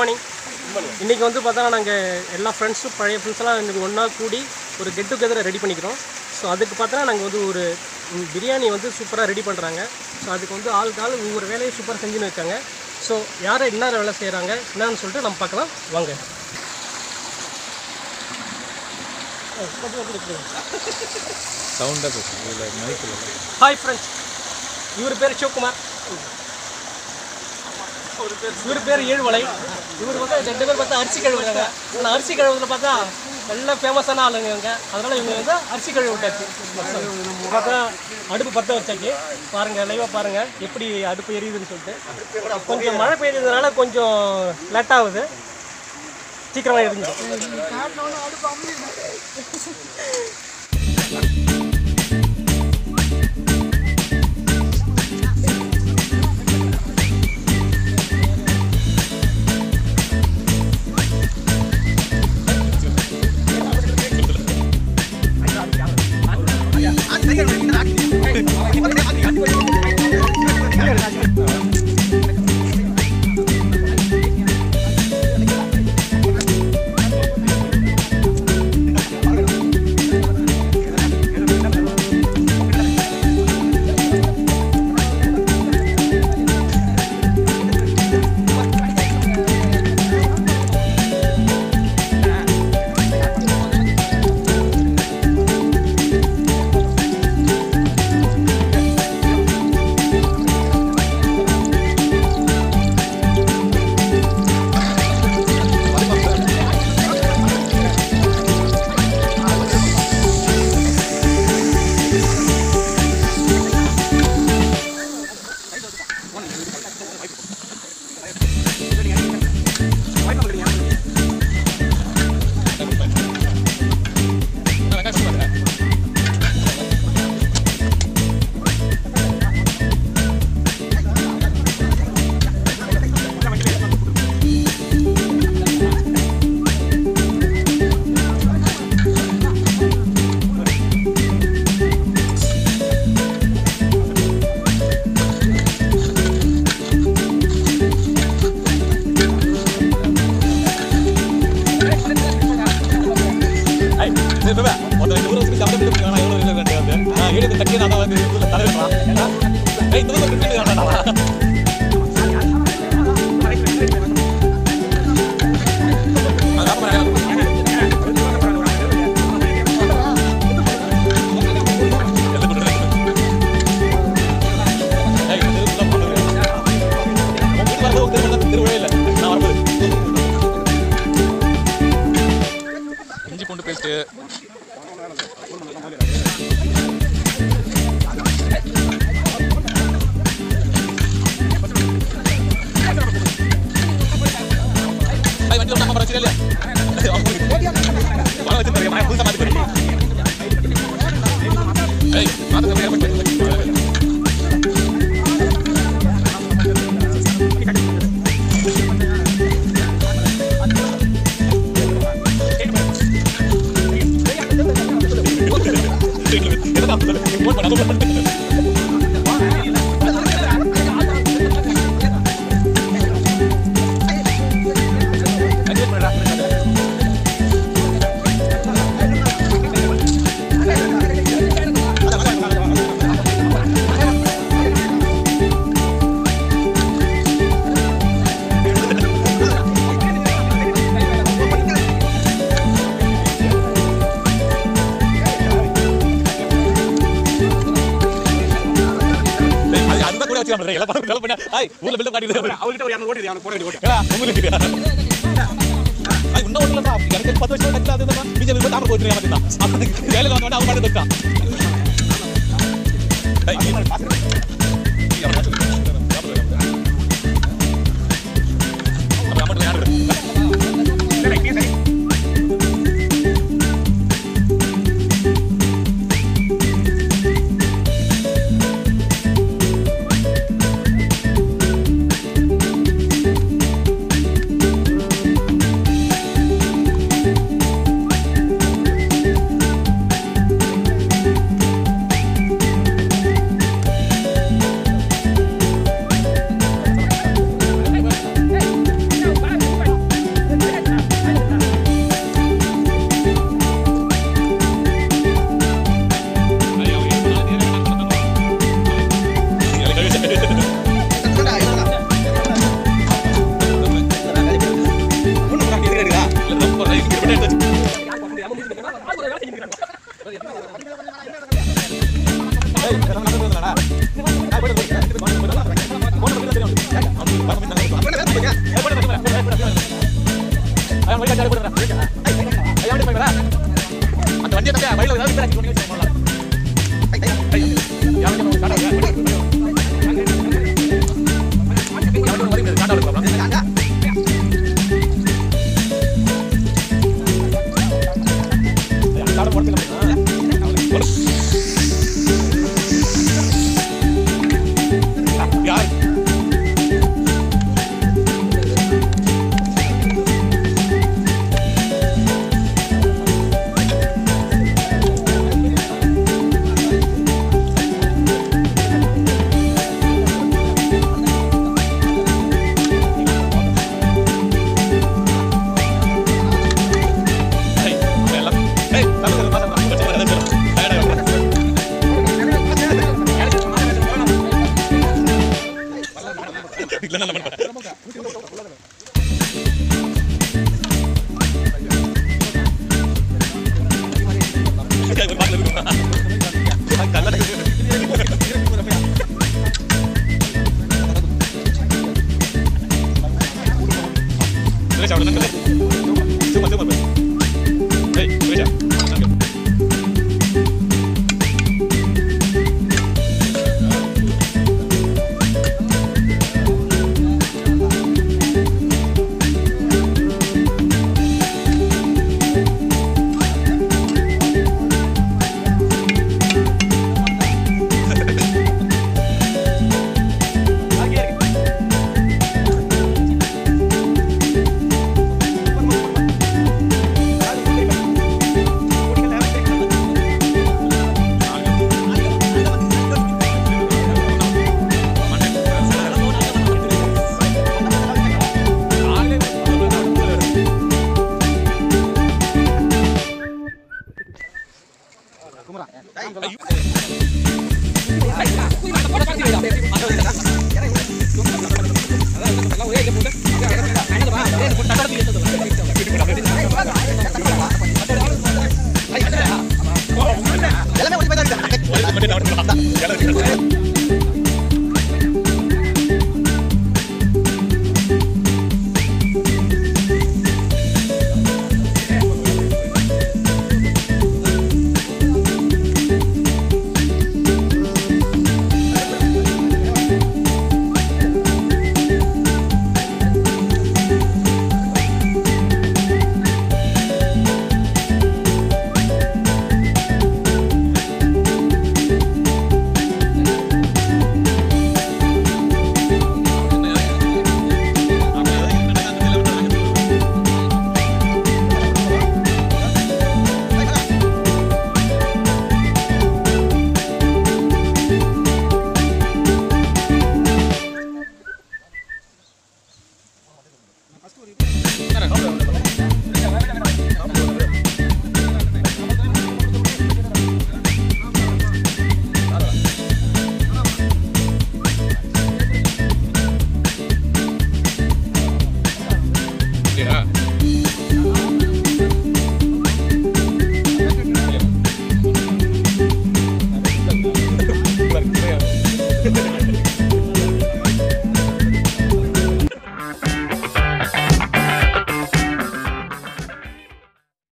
Morning இன்றைக்கி வந்து பார்த்தா நாங்கள் எல்லா ஃப்ரெண்ட்ஸும் பழைய ஃப்ரெண்ட்ஸ்லாம் இன்னைக்கு ஒன்றா கூடி ஒரு கெட் டுகெதரை ரெடி பண்ணிக்கிறோம் ஸோ அதுக்கு பார்த்தா நாங்கள் வந்து ஒரு ம், பிரியாணி வந்து சூப்பராக ரெடி பண்ணுறாங்க ஸோ அதுக்கு வந்து ஆளுக்கு ஆள் ஒவ்வொரு வேலையை சூப்பராக செஞ்சுன்னு இருக்காங்க ஸோ யாரை என்ன வேலை செய்கிறாங்க என்னன்னு சொல்லிட்டு நம்ம பார்க்கலாம் வாங்க சவுண்டாக பேசும் இதில் மைக்கில் ஹாய் ஃப்ரெண்ட்ஸ் இவர் பேர் சிவகுமார் இவர் பேர் ஏழுமலை இவர் வந்து ரெண்டு பேர் பார்த்தா அரிசி கழுவுறாங்க ஆனால் அரிசி கழுவுறதுல பார்த்தா நல்ல ஃபேமஸான ஆளுங்க இவங்க அதனால இவங்க வந்து அரிசி கழுவி விட்டாச்சு பார்த்தா அடுப்பு பற்ற வச்சாச்சு பாருங்க லைவாக பாருங்க எப்படி அடுப்பு எரியுதுன்னு சொல்லிட்டு கொஞ்சம் மழை பெய்யறதுனால கொஞ்சம் லேட் ஆகுது சீக்கிரமாக எரிஞ்சிடும் இஞ்சி பூண்டு பேஸ்ட்டு வண்டி ஒரு நம்ம பிரச்சனை இல்லையா வர வச்சு புதுசாக மாற்றி ஏய் மாற்ற அதுதான் கூட வச்சு எல்லாம் பண்ண வேலை பண்ண ஆய் ஊர்ல பில்ல காட்டிட்டு அவர்கிட்ட ஒரு இரநூறு கோடி அவனுக்கு போட வேண்டிய கோடி ஏடா, உங்களுக்கு ஆய் இன்னும் ஒண்ணு இல்லடா எனக்கு பத்து வருஷம் கழிச்சு அது தான் பிஜேபி போய் தாமரை போயிட்டு மாட்டேன் அப்ப வேலையில வந்தவன அவன் பாட்டு இருக்கான் ஏய், நீ அவன் பாத்து அப்ப அமௌண்ட் யாரு சரி, இங்கே சரி. ஏய் அந்த வண்டியை தக்க வயல ஏதாவது பேசி கொண்டு போகலாம் யாருக்கு காட்டா காட்டா யார் ஏய் எல்லாம் ஏய் தல தல தல தல இல்ல நல்ல பண்ண ஒரே